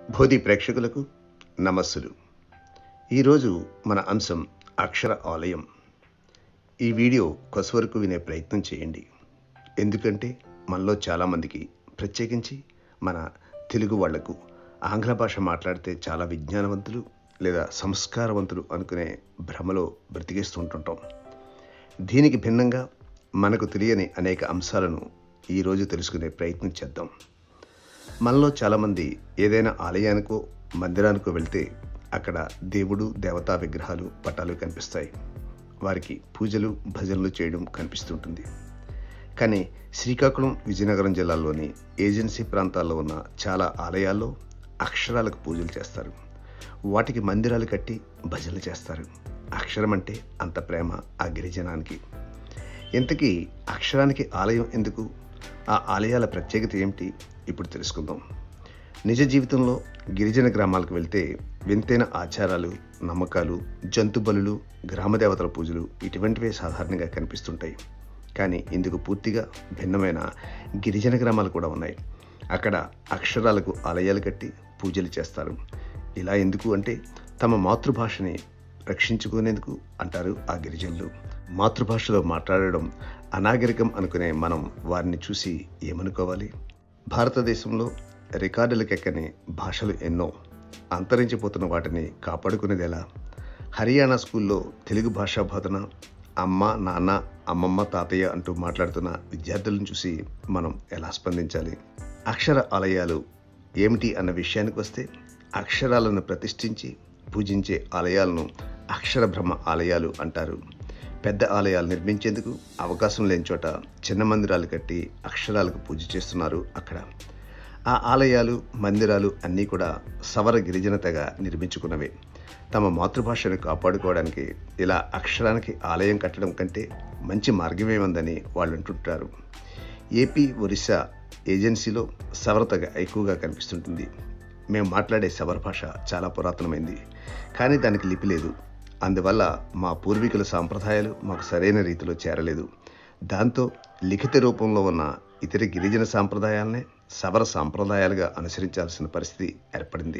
భోది ప్రేక్షకులకు నమస్సులు ఈరోజు మన అంశం అక్షర ఆలయం ఈ వీడియో కొసవరకు వినే ప్రయత్నం చేయండి ఎందుకంటే మనలో చాలామందికి ప్రత్యేకించి మన తెలుగు వాళ్లకు ఆంగ్ల భాష మాట్లాడితే చాలా విజ్ఞానవంతులు లేదా సంస్కారవంతులు అనుకునే భ్రమలో బ్రతికేస్తుంటుంటాం దీనికి భిన్నంగా మనకు తెలియని అనేక అంశాలను ఈరోజు తెలుసుకునే ప్రయత్నం చేద్దాం మనలో చాలామంది ఏదైనా ఆలయానికో మందిరానికో వెళ్తే అక్కడ దేవుడు దేవతా విగ్రహాలు పటాలు కనిపిస్తాయి వారికి పూజలు భజనలు చేయడం కనిపిస్తుంటుంది కానీ శ్రీకాకుళం విజయనగరం జిల్లాలోని ఏజెన్సీ ప్రాంతాల్లో ఉన్న చాలా ఆలయాల్లో అక్షరాలకు పూజలు చేస్తారు వాటికి మందిరాలు కట్టి భజనలు చేస్తారు అక్షరం అంటే అంత ప్రేమ ఆ గిరిజనానికి ఇంతకీ అక్షరానికి ఆలయం ఎందుకు ఆ ఆలయాల ప్రత్యేకత ఏమిటి ఇప్పుడు తెలుసుకుందాం నిజ జీవితంలో గిరిజన గ్రామాలకు వెళ్తే వింతైన ఆచారాలు నమ్మకాలు జంతు బలులు గ్రామదేవతల పూజలు ఇటువంటివే సాధారణంగా కనిపిస్తుంటాయి కానీ ఇందుకు పూర్తిగా భిన్నమైన గిరిజన గ్రామాలు కూడా ఉన్నాయి అక్కడ అక్షరాలకు ఆలయాలు కట్టి పూజలు చేస్తారు ఇలా ఎందుకు అంటే తమ మాతృభాషని రక్షించుకునేందుకు అంటారు ఆ గిరిజనులు మాతృభాషలో మాట్లాడడం అనాగరికం అనుకునే మనం వారిని చూసి ఏమనుకోవాలి భారతదేశంలో రికార్డులకెక్కని భాషలు ఎన్నో అంతరించిపోతున్న వాటిని కాపాడుకునేది ఎలా హర్యానా స్కూల్లో తెలుగు భాషా బోధన అమ్మ నాన్న అమ్మమ్మ తాతయ్య అంటూ మాట్లాడుతున్న విద్యార్థులను చూసి మనం ఎలా స్పందించాలి అక్షర ఆలయాలు ఏమిటి అన్న విషయానికి వస్తే అక్షరాలను ప్రతిష్ఠించి పూజించే ఆలయాలను అక్షర బ్రహ్మ ఆలయాలు అంటారు పెద్ద ఆలయాలు నిర్మించేందుకు అవకాశం లేని చోట చిన్న మందిరాలు కట్టి అక్షరాలకు పూజ చేస్తున్నారు అక్కడ ఆ ఆలయాలు మందిరాలు అన్నీ కూడా సవర గిరిజన తెగ నిర్మించుకున్నవే తమ మాతృభాషను కాపాడుకోవడానికి ఇలా అక్షరానికి ఆలయం కట్టడం కంటే మంచి మార్గమేముందని వాళ్ళు అంటుంటారు ఏపీ ఒరిస్సా ఏజెన్సీలో సవర తెగ ఎక్కువగా కనిపిస్తుంటుంది మేము మాట్లాడే సవర భాష చాలా పురాతనమైంది కానీ దానికి లిపి లేదు అందువల్ల మా పూర్వీకుల సాంప్రదాయాలు మాకు సరైన రీతిలో చేరలేదు దాంతో లిఖిత రూపంలో ఉన్న ఇతర గిరిజన సాంప్రదాయాలనే సవర సాంప్రదాయాలుగా అనుసరించాల్సిన పరిస్థితి ఏర్పడింది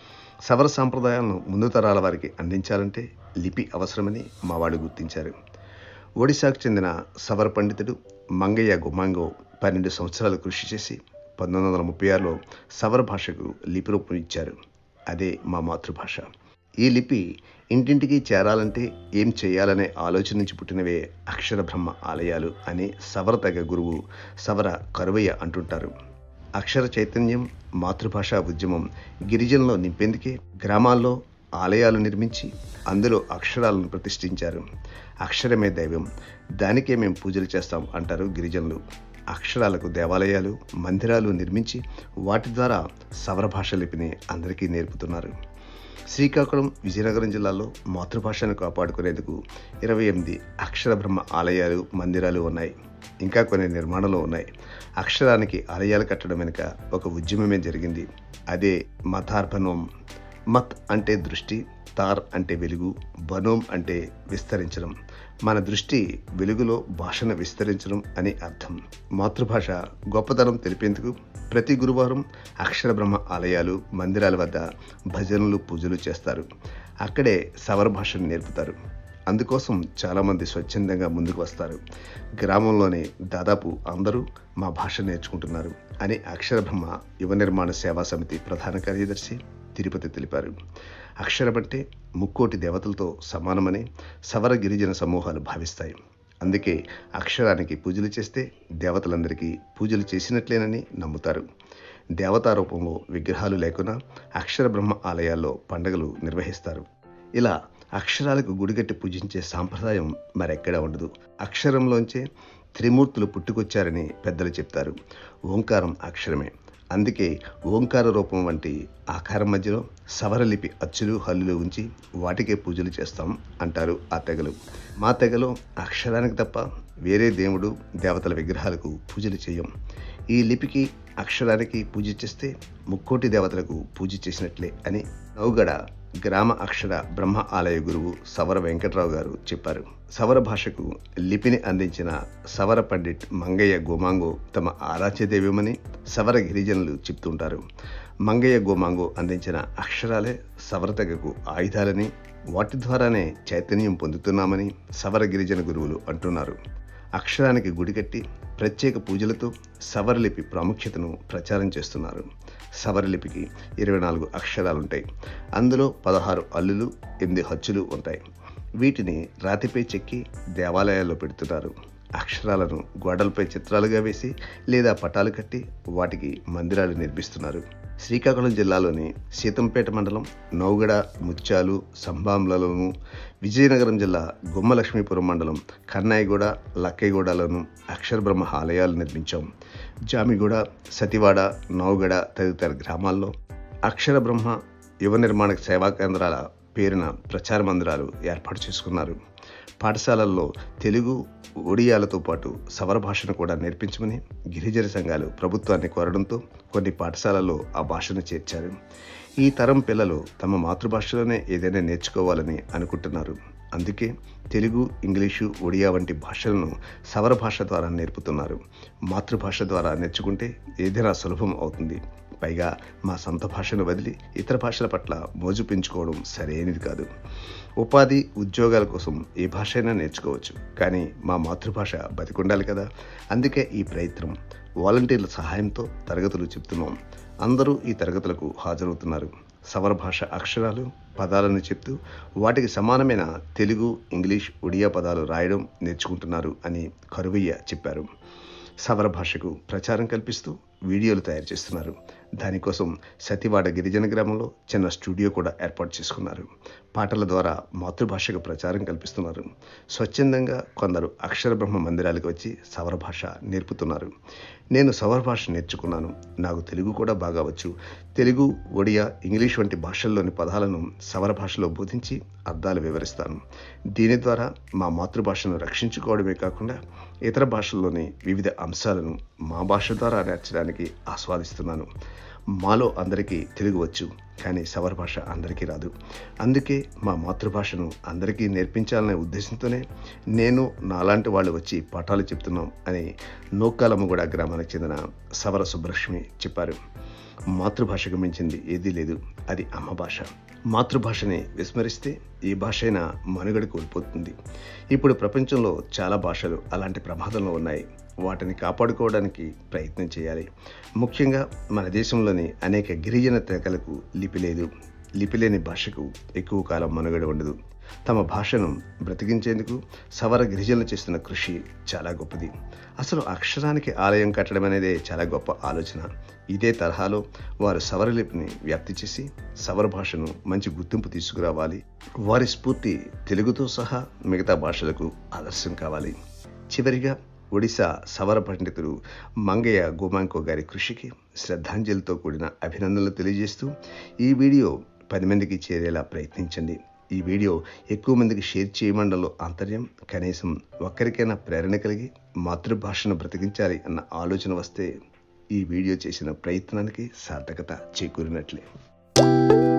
సవర సాంప్రదాయాలను ముందు తరాల వారికి అందించాలంటే లిపి అవసరమని మా వాళ్ళు గుర్తించారు ఒడిశాకు చెందిన సవర పండితుడు మంగయ్య గుమాంగో పన్నెండు సంవత్సరాలు కృషి చేసి పంతొమ్మిది వందల ముప్పై ఆరులో సవర భాషకు లిపి రూపం ఇచ్చారు అదే మా మాతృభాష ఈ లిపి ఇంటింటికి చేరాలంటే ఏం చేయాలనే ఆలోచన నుంచి పుట్టినవే అక్షర బ్రహ్మ ఆలయాలు అని సవర తెగ గురువు సవర కరువయ్య అంటుంటారు అక్షర చైతన్యం మాతృభాషా ఉద్యమం గిరిజనులో నింపేందుకే గ్రామాల్లో ఆలయాలు నిర్మించి అందులో అక్షరాలను ప్రతిష్ఠించారు అక్షరమే దైవం దానికే మేము పూజలు చేస్తాం అంటారు గిరిజనులు అక్షరాలకు దేవాలయాలు మందిరాలు నిర్మించి వాటి ద్వారా సవర భాష లిపిని అందరికీ నేర్పుతున్నారు శ్రీకాకుళం విజయనగరం జిల్లాలో మాతృభాషను కాపాడుకునేందుకు ఇరవై ఎనిమిది అక్షర బ్రహ్మ ఆలయాలు మందిరాలు ఉన్నాయి ఇంకా కొన్ని నిర్మాణంలో ఉన్నాయి అక్షరానికి ఆలయాలు కట్టడం వెనుక ఒక ఉద్యమమే జరిగింది అదే మతార్పణం మత్ అంటే దృష్టి తార్ అంటే వెలుగు బనోం అంటే విస్తరించడం మన దృష్టి వెలుగులో భాషను విస్తరించడం అని అర్థం మాతృభాష గొప్పతనం తెలిపేందుకు ప్రతి గురువారం అక్షర బ్రహ్మ ఆలయాలు మందిరాల వద్ద భజనలు పూజలు చేస్తారు అక్కడే సవర భాషను నేర్పుతారు అందుకోసం చాలామంది స్వచ్ఛందంగా ముందుకు వస్తారు గ్రామంలోనే దాదాపు అందరూ మా భాష నేర్చుకుంటున్నారు అని అక్షర బ్రహ్మ యువ నిర్మాణ సేవా సమితి ప్రధాన కార్యదర్శి తిరుపతి తెలిపారు అక్షరం అంటే ముక్కోటి దేవతలతో సమానమని సవర గిరిజన సమూహాలు భావిస్తాయి అందుకే అక్షరానికి పూజలు చేస్తే దేవతలందరికీ పూజలు చేసినట్లేనని నమ్ముతారు దేవతా రూపంలో విగ్రహాలు లేకున్నా అక్షర బ్రహ్మ ఆలయాల్లో పండుగలు నిర్వహిస్తారు ఇలా అక్షరాలకు గుడిగట్టి పూజించే సాంప్రదాయం మరెక్కడా ఉండదు అక్షరంలోంచే త్రిమూర్తులు పుట్టుకొచ్చారని పెద్దలు చెప్తారు ఓంకారం అక్షరమే అందుకే ఓంకార రూపం వంటి ఆకారం మధ్యలో సవరలిపి అచ్చులు హల్లులు ఉంచి వాటికే పూజలు చేస్తాం అంటారు ఆ తెగలు మా తెగలో అక్షరానికి తప్ప వేరే దేవుడు దేవతల విగ్రహాలకు పూజలు చేయం ఈ లిపికి అక్షరానికి పూజ చేస్తే ముక్కోటి దేవతలకు పూజ చేసినట్లే అని నౌగడ గ్రామ అక్షర బ్రహ్మ ఆలయ గురువు సవర వెంకట్రావు గారు చెప్పారు సవర భాషకు లిపిని అందించిన సవర పండిట్ మంగయ్య గోమాంగో తమ ఆరాధ్య దైవమని సవర గిరిజనులు చెప్తుంటారు మంగయ్య గోమాంగో అందించిన అక్షరాలే సవరతగకు ఆయుధాలని వాటి ద్వారానే చైతన్యం పొందుతున్నామని సవర గిరిజన గురువులు అంటున్నారు అక్షరానికి గుడి కట్టి ప్రత్యేక పూజలతో సవరలిపి ప్రాముఖ్యతను ప్రచారం చేస్తున్నారు సవరలిపికి ఇరవై నాలుగు అక్షరాలుంటాయి అందులో పదహారు అల్లులు ఎనిమిది హచ్చులు ఉంటాయి వీటిని రాతిపై చెక్కి దేవాలయాల్లో పెడుతున్నారు అక్షరాలను గోడలపై చిత్రాలుగా వేసి లేదా పటాలు కట్టి వాటికి మందిరాలు నిర్మిస్తున్నారు శ్రీకాకుళం జిల్లాలోని సీతంపేట మండలం నౌగడ ముత్యాలు సంబాంలలోను విజయనగరం జిల్లా గుమ్మలక్ష్మీపురం మండలం కన్నాయిగూడ లక్కైగూడలోను అక్షర బ్రహ్మ ఆలయాలు నిర్మించాం జామిగూడ సతివాడ నౌగడ తదితర గ్రామాల్లో అక్షర బ్రహ్మ యువ నిర్మాణ సేవా కేంద్రాల పేరున ప్రచార మందిరాలు ఏర్పాటు చేసుకున్నారు పాఠశాలల్లో తెలుగు ఒడియాలతో పాటు సవర భాషను కూడా నేర్పించమని గిరిజన సంఘాలు ప్రభుత్వాన్ని కోరడంతో కొన్ని పాఠశాలల్లో ఆ భాషను చేర్చారు ఈ తరం పిల్లలు తమ మాతృభాషలోనే ఏదైనా నేర్చుకోవాలని అనుకుంటున్నారు అందుకే తెలుగు ఇంగ్లీషు ఒడియా వంటి భాషలను సవర భాష ద్వారా నేర్పుతున్నారు మాతృభాష ద్వారా నేర్చుకుంటే ఏదైనా సులభం అవుతుంది పైగా మా సొంత భాషను వదిలి ఇతర భాషల పట్ల మోజు పెంచుకోవడం సరైనది కాదు ఉపాధి ఉద్యోగాల కోసం ఏ భాష అయినా నేర్చుకోవచ్చు కానీ మా మాతృభాష బతికుండాలి కదా అందుకే ఈ ప్రయత్నం వాలంటీర్ల సహాయంతో తరగతులు చెప్తున్నాం అందరూ ఈ తరగతులకు హాజరవుతున్నారు సవర భాష అక్షరాలు పదాలను చెప్తూ వాటికి సమానమైన తెలుగు ఇంగ్లీష్ ఒడియా పదాలు రాయడం నేర్చుకుంటున్నారు అని కరువయ్య చెప్పారు సవర భాషకు ప్రచారం కల్పిస్తూ వీడియోలు తయారు చేస్తున్నారు దానికోసం సతివాడ గిరిజన గ్రామంలో చిన్న స్టూడియో కూడా ఏర్పాటు చేసుకున్నారు పాటల ద్వారా మాతృభాషకు ప్రచారం కల్పిస్తున్నారు స్వచ్ఛందంగా కొందరు అక్షర బ్రహ్మ మందిరాలకు వచ్చి సవర భాష నేర్పుతున్నారు నేను సవర భాష నేర్చుకున్నాను నాకు తెలుగు కూడా బాగా వచ్చు తెలుగు ఒడియా ఇంగ్లీష్ వంటి భాషల్లోని పదాలను సవర భాషలో బోధించి అర్థాలు వివరిస్తాను దీని ద్వారా మా మాతృభాషను రక్షించుకోవడమే కాకుండా ఇతర భాషల్లోని వివిధ అంశాలను మా భాష ద్వారా నేర్చడానికి ఆస్వాదిస్తున్నాను మాలో అందరికీ తెలుగు వచ్చు కానీ సవర భాష అందరికీ రాదు అందుకే మా మాతృభాషను అందరికీ నేర్పించాలనే ఉద్దేశంతోనే నేను నాలాంటి వాళ్ళు వచ్చి పాఠాలు చెప్తున్నాం అని నూకాలమ్మగూడ గ్రామానికి చెందిన సవర సుబ్బలక్ష్మి చెప్పారు మాతృభాషకు మించింది ఏదీ లేదు అది అమ్మ భాష మాతృభాషని విస్మరిస్తే ఏ భాష అయినా మనుగడ కోల్పోతుంది ఇప్పుడు ప్రపంచంలో చాలా భాషలు అలాంటి ప్రమాదంలో ఉన్నాయి వాటిని కాపాడుకోవడానికి ప్రయత్నం చేయాలి ముఖ్యంగా మన దేశంలోని అనేక గిరిజన తెగలకు లిపి లేదు లిపి లేని భాషకు ఎక్కువ కాలం మనుగడ ఉండదు తమ భాషను బ్రతికించేందుకు సవర గిరిజనులు చేస్తున్న కృషి చాలా గొప్పది అసలు అక్షరానికి ఆలయం కట్టడం అనేదే చాలా గొప్ప ఆలోచన ఇదే తరహాలో వారు సవరలిపిని వ్యాప్తి చేసి సవర భాషను మంచి గుర్తింపు తీసుకురావాలి వారి స్ఫూర్తి తెలుగుతో సహా మిగతా భాషలకు ఆదర్శం కావాలి చివరిగా ఒడిశా సవర పండితుడు మంగయ్య గోమాంకో గారి కృషికి శ్రద్ధాంజలితో కూడిన అభినందనలు తెలియజేస్తూ ఈ వీడియో పది మందికి చేరేలా ప్రయత్నించండి ఈ వీడియో ఎక్కువ మందికి షేర్ చేయమండలో ఆంతర్యం కనీసం ఒక్కరికైనా ప్రేరణ కలిగి మాతృభాషను బ్రతికించాలి అన్న ఆలోచన వస్తే ఈ వీడియో చేసిన ప్రయత్నానికి సార్థకత చేకూరినట్లే